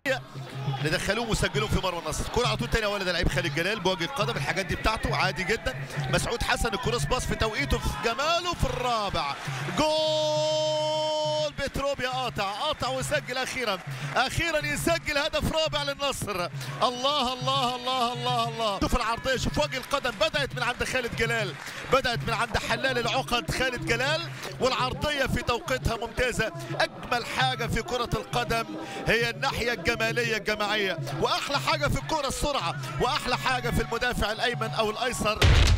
اللي دخلوه وسجلوه في مرمى النصر كرة على طول تاني يا ولد لعيب خالد جلال بوجه القدم الحاجات دي بتاعته عادي جدا مسعود حسن الكروس باص في توقيته في جماله في الرابع جول بتروبيا قاطع قاطع وسجل اخيرا اخيرا يسجل هدف رابع للنصر الله الله الله الله الله شوف العرضيه شوف وجه القدم بدات من عند خالد جلال بدات من عند حلال العقد خالد جلال والعرضيه في توقيتها ممتازه اجمل حاجه في كره القدم هي الناحيه الجماليه الجماعيه واحلى حاجه في الكره السرعه واحلى حاجه في المدافع الايمن او الايسر